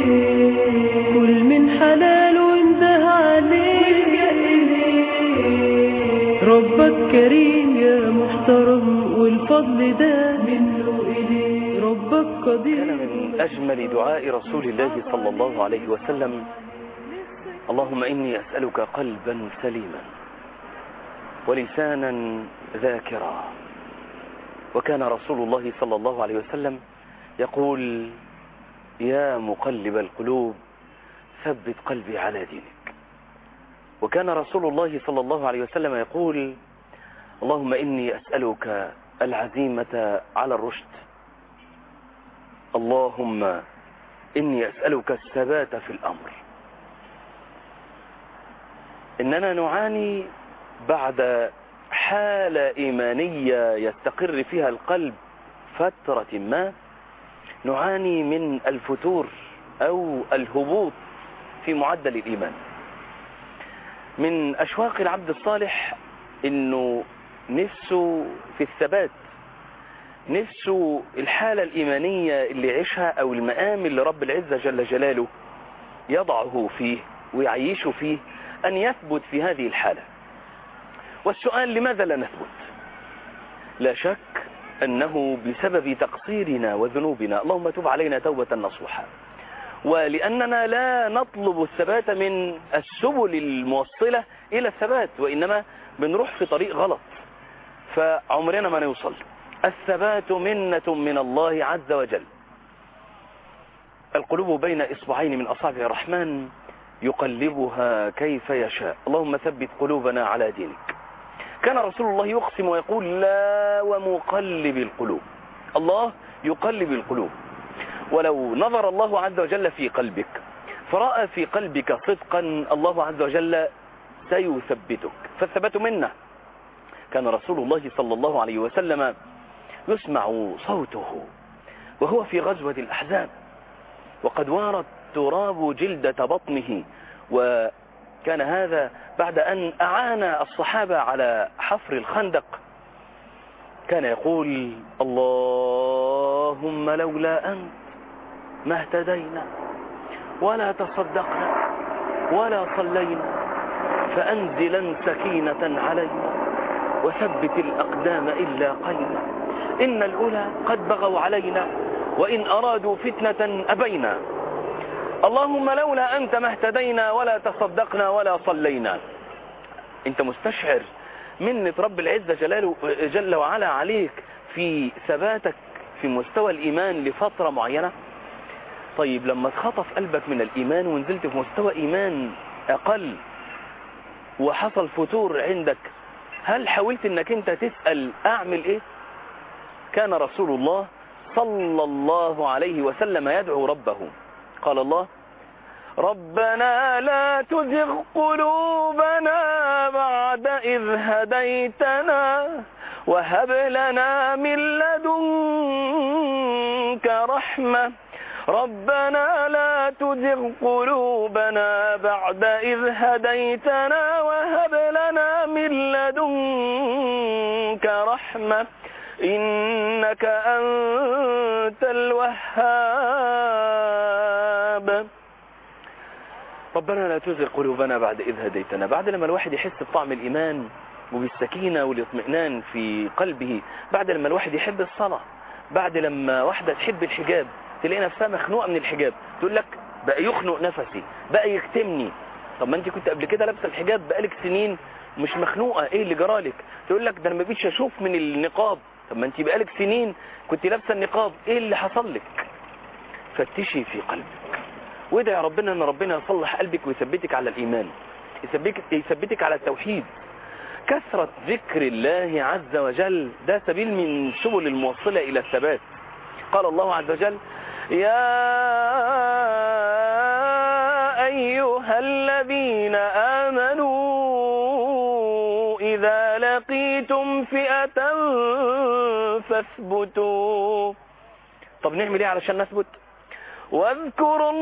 كل من حلال وانده عليك ربك كريم يا محترم والفضل ده منه إليه ربك قدير كان من أجمل دعاء رسول الله صلى الله عليه وسلم اللهم إني أسألك قلبا سليما ولسانا ذاكرا وكان رسول الله صلى الله عليه وسلم يقول يا مقلب القلوب ثبت قلبي على دينك وكان رسول الله صلى الله عليه وسلم يقول اللهم إني أسألك العزيمة على الرشد اللهم إني أسألك الثبات في الأمر إننا نعاني بعد حالة إيمانية يستقر فيها القلب فترة ما نعاني من الفتور أو الهبوط في معدل الإيمان من أشواق العبد الصالح إنه نفسه في الثبات نفسه الحالة الإيمانية اللي يعيشها أو المقام اللي رب العزة جل جلاله يضعه فيه ويعيشه فيه أن يثبت في هذه الحالة والسؤال لماذا لا نثبت لا شك أنه بسبب تقصيرنا وذنوبنا اللهم تب علينا توبة نصوحا ولأننا لا نطلب الثبات من السبل الموصلة إلى الثبات وإنما بنروح في طريق غلط فعمرنا ما نوصل الثبات منة من الله عز وجل القلوب بين إصبعين من أصابع الرحمن يقلبها كيف يشاء اللهم ثبت قلوبنا على دينك كان رسول الله يقسم ويقول لا ومقلب القلوب الله يقلب القلوب ولو نظر الله عز وجل في قلبك فرأى في قلبك صدقا الله عز وجل سيثبتك فالثبات منه كان رسول الله صلى الله عليه وسلم يسمع صوته وهو في غزوة الأحزاب وقد وارت تراب جلدة بطنه وكان هذا بعد أن أعان الصحابة على حفر الخندق كان يقول اللهم لولا أنت ما اهتدينا ولا تصدقنا ولا صلينا فأنزلا سكينة علينا وثبت الأقدام إلا قلنا إن الأولى قد بغوا علينا وإن أرادوا فتنة أبينا اللهم لولا أنت ما اهتدينا ولا تصدقنا ولا صلينا أنت مستشعر منة رب العزة جلاله جل وعلا عليك في ثباتك في مستوى الإيمان لفترة معينة طيب لما اتخطف قلبك من الإيمان ونزلت في مستوى إيمان أقل وحصل فتور عندك هل حاولت انك انت تسأل اعمل ايه كان رسول الله صلى الله عليه وسلم يدعو ربه قال الله ربنا لا تزغ قلوبنا بعد إذ هديتنا وهب لنا من لدنك رحمة ربنا لا تزغ قلوبنا بعد إذ هديتنا وهب لنا من لدنك رحمة إنك أنت الوهاب ربنا لا تزغ قلوبنا بعد إذ هديتنا بعد لما الواحد يحس بطعم الإيمان وبالسكينة والاطمئنان في قلبه بعد لما الواحد يحب الصلاة بعد لما واحدة تحب الحجاب تلاقي نفسها مخنوقة من الحجاب تقول لك بقى يخنق نفسي بقى يكتمني طب ما انت كنت قبل كده لابسه الحجاب بقالك سنين مش مخنوقة ايه اللي جرالك تقول لك ده انا ما بقيتش اشوف من النقاب طب ما انت بقالك سنين كنت لابسه النقاب ايه اللي حصل لك فتشي في قلبك وادعي يا ربنا ان ربنا يصلح قلبك ويثبتك على الايمان يثبتك, يثبتك على التوحيد كثرة ذكر الله عز وجل ده سبيل من سبل الموصلة الى الثبات قال الله عز وجل يا أيها الذين آمنوا إذا لقيتم فئة فاثبتوا طب نعمل ايه علشان نثبت واذكروا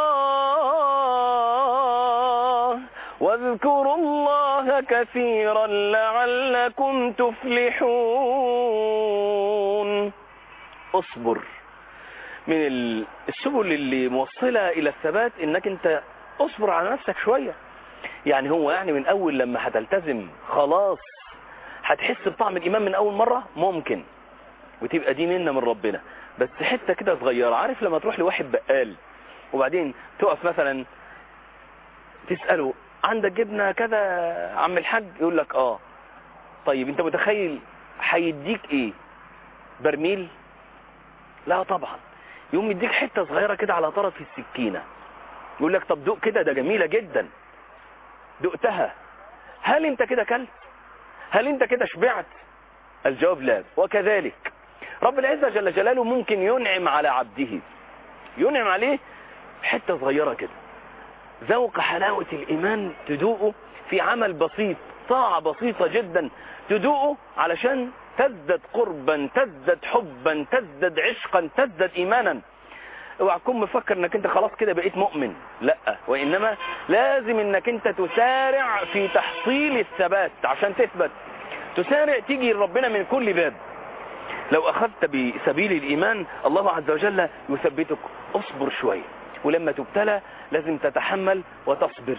الله واذكروا الله كثيرا لعلكم تفلحون اصبر من ال- السبل اللي موصلة الى الثبات انك انت اصبر على نفسك شوية يعني هو يعني من اول لما هتلتزم خلاص هتحس بطعم الايمان من اول مرة ممكن وتبقى دي منة من ربنا بس حتة كده صغيرة عارف لما تروح لواحد بقال وبعدين تقف مثلا تسأله عندك جبنة كذا عم الحاج يقول لك اه طيب انت متخيل هيديك ايه برميل لا طبعا يقوم يديك حتة صغيرة كده على طرف السكينة يقول لك طب دوق كده ده جميلة جدا دقتها هل انت كده كلت هل انت كده شبعت الجواب لا وكذلك رب العزة جل جلاله ممكن ينعم على عبده ينعم عليه حتة صغيرة كده ذوق حلاوة الإيمان تدوقه في عمل بسيط طاعة بسيطة جدا تدوقه علشان تزدد قربا تزدد حبا تزدد عشقا تزدد إيمانا اوعى تكون مفكر انك انت خلاص كده بقيت مؤمن لا وانما لازم انك انت تسارع في تحصيل الثبات عشان تثبت تسارع تيجي لربنا من كل باب لو اخذت بسبيل الايمان الله عز وجل يثبتك اصبر شوية ولما تبتلى لازم تتحمل وتصبر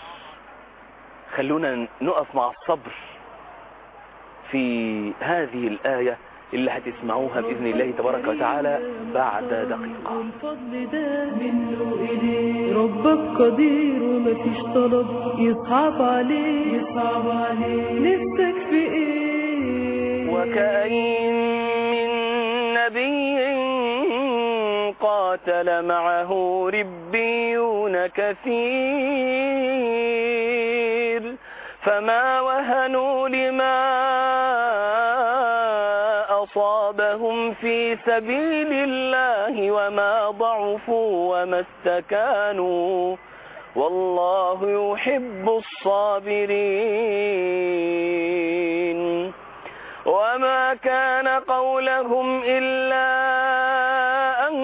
خلونا نقف مع الصبر في هذه الآية اللي هتسمعوها بإذن الله تبارك وتعالى بعد دقيقة والفضل ده منه إليه ربك قدير ومفيش طلب يصعب عليه يصعب عليه نفسك في إيه وكأين من نبي قاتل معه ربيون كثير فما وهنوا لما أصابهم في سبيل الله وما ضعفوا وما استكانوا والله يحب الصابرين وما كان قولهم إلا أن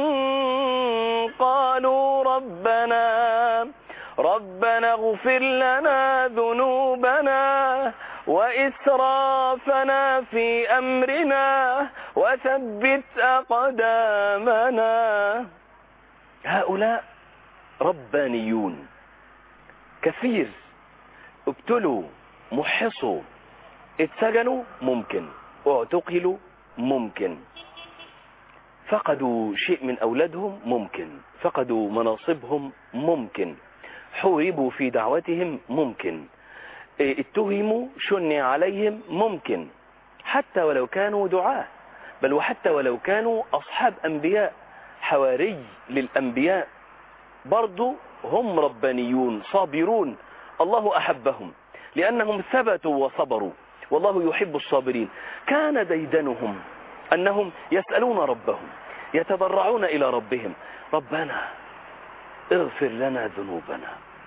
قالوا ربنا ربنا اغفر لنا ذنوبنا وإسرافنا في أمرنا وثبت أقدامنا هؤلاء ربانيون كثير ابتلوا محصوا اتسجنوا ممكن اعتقلوا ممكن فقدوا شيء من أولادهم ممكن فقدوا مناصبهم ممكن حوربوا في دعوتهم ممكن اه، اتهموا شنع عليهم ممكن حتى ولو كانوا دعاة بل وحتى ولو كانوا أصحاب أنبياء حواري للأنبياء برضو هم ربانيون صابرون الله أحبهم لأنهم ثبتوا وصبروا والله يحب الصابرين كان ديدنهم أنهم يسألون ربهم يتضرعون إلى ربهم ربنا اغفر لنا ذنوبنا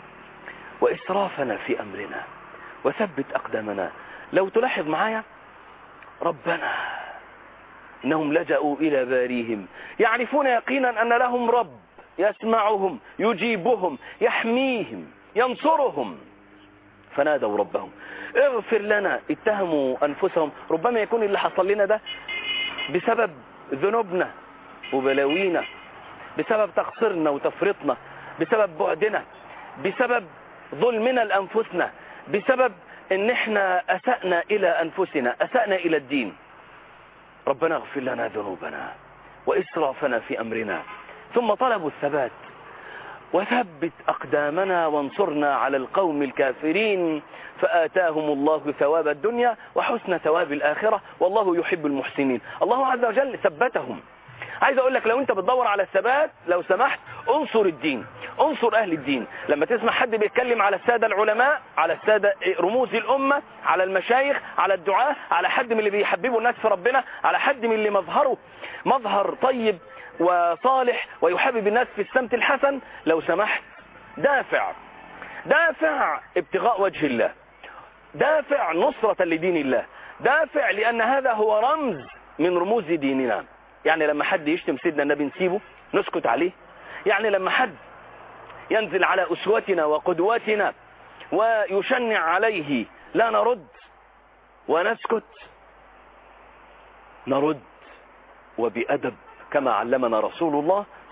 وإسرافنا في أمرنا وثبت أقدامنا لو تلاحظ معايا ربنا إنهم لجأوا إلى باريهم يعرفون يقينا أن لهم رب يسمعهم يجيبهم يحميهم ينصرهم فنادوا ربهم اغفر لنا اتهموا أنفسهم ربما يكون اللي حصل لنا ده بسبب ذنوبنا وبلاوينا بسبب تقصيرنا وتفريطنا بسبب بعدنا بسبب ظلمنا لأنفسنا بسبب ان احنا أسأنا إلى أنفسنا أسأنا إلى الدين ربنا اغفر لنا ذنوبنا وإسرافنا في أمرنا ثم طلبوا الثبات وثبت أقدامنا وانصرنا على القوم الكافرين فآتاهم الله ثواب الدنيا وحسن ثواب الآخرة والله يحب المحسنين الله عز وجل ثبتهم عايز اقول لك لو انت بتدور على الثبات لو سمحت انصر الدين انصر اهل الدين لما تسمع حد بيتكلم على السادة العلماء على السادة رموز الامة على المشايخ على الدعاة على حد من اللي بيحببوا الناس في ربنا على حد من اللي مظهره مظهر طيب وصالح ويحبب الناس في السمت الحسن لو سمحت دافع دافع ابتغاء وجه الله دافع نصرة لدين الله دافع لأن هذا هو رمز من رموز ديننا يعني لما حد يشتم سيدنا النبي نسيبه نسكت عليه يعني لما حد ينزل على أسوتنا وقدوتنا ويشنع عليه لا نرد ونسكت نرد وبأدب كما علمنا رسول الله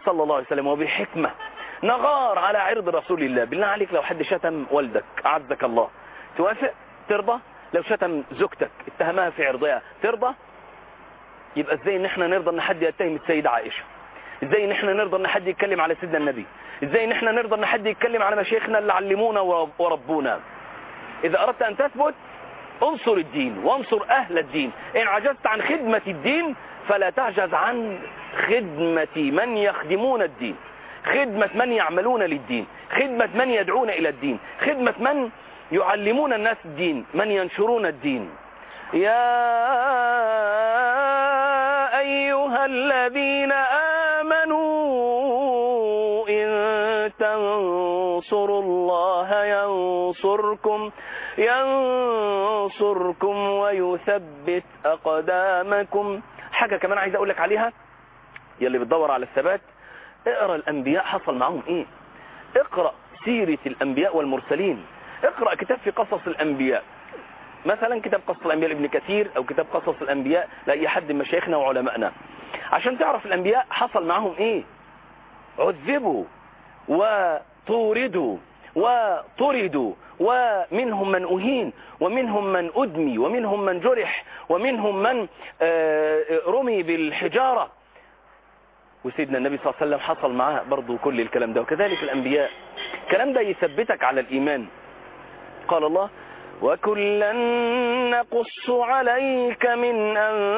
صلى الله عليه وسلم وبحكمة نغار على عرض رسول الله بالله عليك لو حد شتم والدك أعزك الله توافق ترضى لو شتم زوجتك اتهمها في عرضها ترضى يبقى ازاي ان احنا نرضى ان حد يتهم السيدة عائشة ازاي ان احنا نرضى ان حد يتكلم على سيدنا النبي ازاي ان احنا نرضى ان حد يتكلم على مشايخنا اللي علمونا وربونا اذا اردت ان تثبت انصر الدين وانصر اهل الدين ان عجزت عن خدمة الدين فلا تعجز عن خدمة من يخدمون الدين خدمة من يعملون للدين خدمة من يدعون إلى الدين خدمة من يعلمون الناس الدين من ينشرون الدين يا أيها الذين آمنوا إن تنصروا الله ينصركم ينصركم ويثبت أقدامكم حاجة كمان عايز أقول لك عليها يلي بتدور على الثبات اقرأ الأنبياء حصل معهم إيه اقرأ سيرة الأنبياء والمرسلين اقرأ كتاب في قصص الأنبياء مثلا كتاب قصص الأنبياء لابن كثير أو كتاب قصص الأنبياء لأي حد من مشايخنا وعلمائنا عشان تعرف الأنبياء حصل معهم إيه عذبوا وطوردوا وطردوا ومنهم من أهين ومنهم من أدمي ومنهم من جرح ومنهم من رمي بالحجارة وسيدنا النبي صلى الله عليه وسلم حصل معاه برضو كل الكلام ده وكذلك الأنبياء الكلام ده يثبتك على الإيمان قال الله وكلا نقص عليك من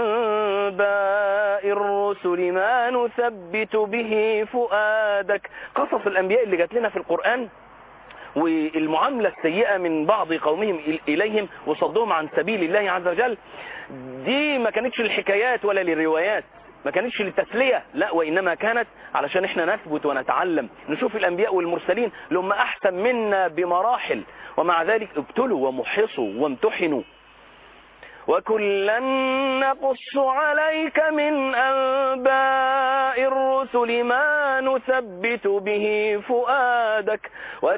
أنباء الرسل ما نثبت به فؤادك قصص الأنبياء اللي جات لنا في القرآن والمعاملة السيئة من بعض قومهم إليهم وصدهم عن سبيل الله عز وجل دي ما كانتش الحكايات ولا للروايات ما كانتش للتسلية لا وإنما كانت علشان احنا نثبت ونتعلم نشوف الأنبياء والمرسلين لهم أحسن منا بمراحل ومع ذلك ابتلوا ومحصوا وامتحنوا وكلا نقص عليك من أنباء الرسل ما نثبت به فؤادك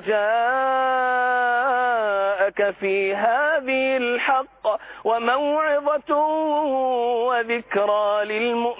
وجاءك في هذه الحق وموعظة وذكرى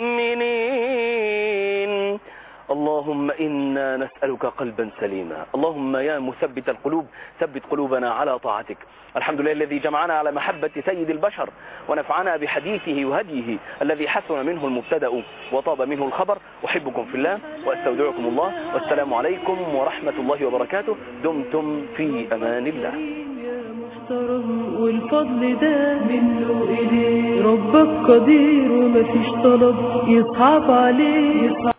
للمؤمنين اللهم إنا نسألك قلبا سليما اللهم يا مثبت القلوب ثبت قلوبنا على طاعتك الحمد لله الذي جمعنا على محبة سيد البشر ونفعنا بحديثه وهديه الذي حسن منه المبتدأ وطاب منه الخبر أحبكم في الله وأستودعكم الله والسلام عليكم ورحمة الله وبركاته دمتم في أمان الله محترم والفضل ده منه إليه ربك قدير ومفيش طلب يصعب عليه يصعب